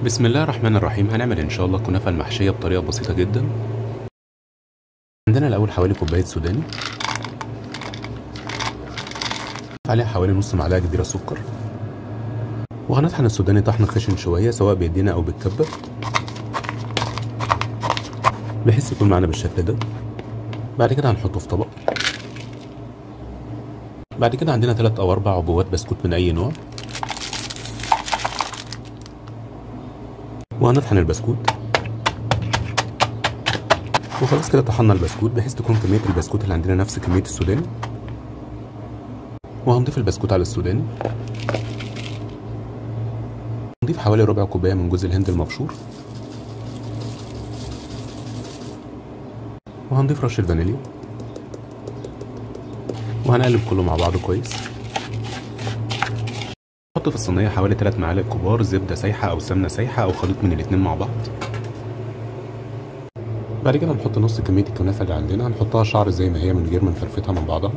بسم الله الرحمن الرحيم هنعمل ان شاء الله كنافه المحشيه بطريقه بسيطه جدا عندنا الاول حوالي كوبايه سوداني عليها حوالي نص معلقه كبيره سكر وهنطحن السوداني طحن خشن شويه سواء بايدينا او بالكبه بحيث يكون معانا بالشكل ده بعد كده هنحطه في طبق بعد كده عندنا ثلاث او اربع عبوات بسكوت من اي نوع وهنطحن البسكوت وخلاص كده طحنا البسكوت بحيث تكون كمية البسكوت اللي عندنا نفس كمية السوداني وهنضيف البسكوت على السوداني نضيف حوالي ربع كوباية من جوز الهند المبشور وهنضيف رشة فانيليا وهنقلب كله مع بعض كويس نحط في الصينية حوالي 3 معالق كبار زبدة سايحة أو سمنة سايحة أو خليط من الاتنين مع بعض بعد كده هنحط نص كمية الكنافة اللي عندنا هنحطها شعر زي ما هي من غير ما نفرفتها من بعضها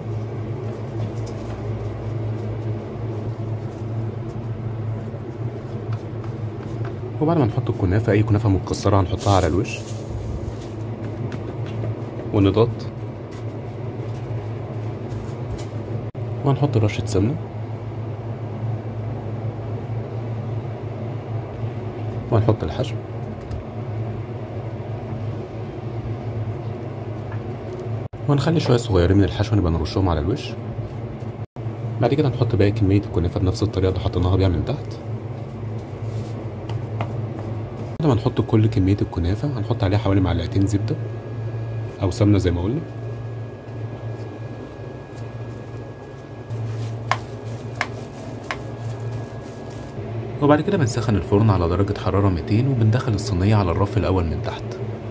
وبعد ما نحط الكنافة أي كنافة متكسرة هنحطها على الوش ونضغط وهنحط رشة سمنة وهنحط الحشو وهنخلي شوية صغيرين من الحشو نبقى نرشهم على الوش بعد كده نحط باقي كمية الكنافة بنفس الطريقة اللي حطيناها بيها من تحت بعد ما نحط كل كمية الكنافة هنحط عليها حوالي معلقتين زبدة أو سمنة زي ما قلنا وبعد كده بنسخن الفرن على درجة حرارة 200 وبندخل الصينية على الرف الأول من تحت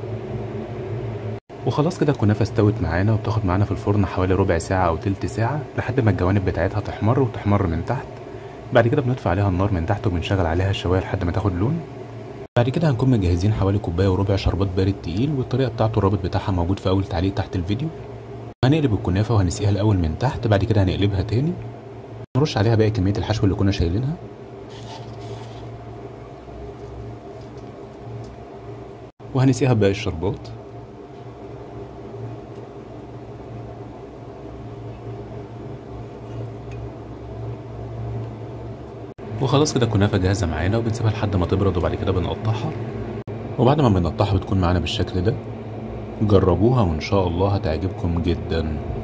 وخلاص كده الكنافة استوت معانا وبتاخد معانا في الفرن حوالي ربع ساعة أو تلت ساعة لحد ما الجوانب بتاعتها تحمر وتحمر من تحت بعد كده بنطفي عليها النار من تحت وبنشغل عليها الشواية لحد ما تاخد لون بعد كده هنكون مجهزين حوالي كوباية وربع شربات بارد تقيل والطريقة بتاعته الرابط بتاعها موجود في أول تعليق تحت الفيديو هنقلب الكنافة وهنسقيها الأول من تحت بعد كده هنقلبها تاني نرش عليها باقي كمية الحشو اللي كنا شايلينها وهنسقيها بباقي الشربات وخلاص كده الكنافة جاهزة معانا وبنسيبها لحد ما تبرد وبعد كده بنقطعها وبعد ما بنقطعها بتكون معانا بالشكل ده جربوها وإن شاء الله هتعجبكم جدا